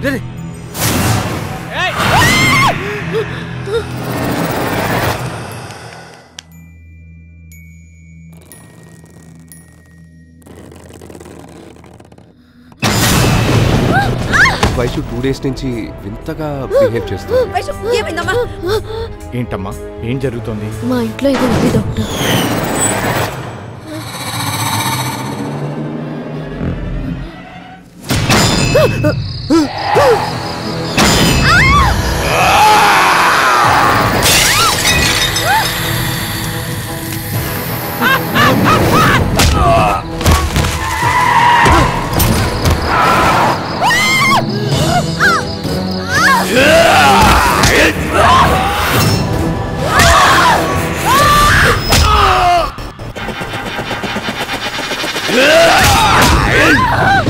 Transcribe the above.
రే, రే. Vaishu two days నుంచి వింతగా బిహేవ్ చేస్తుంది వైషు ఏమైందమ్మా ఏంటమ్మా ఏం జరుగుతోంది మా ఇంట్లో ఇది ఉంది డాక్టర్ Ah!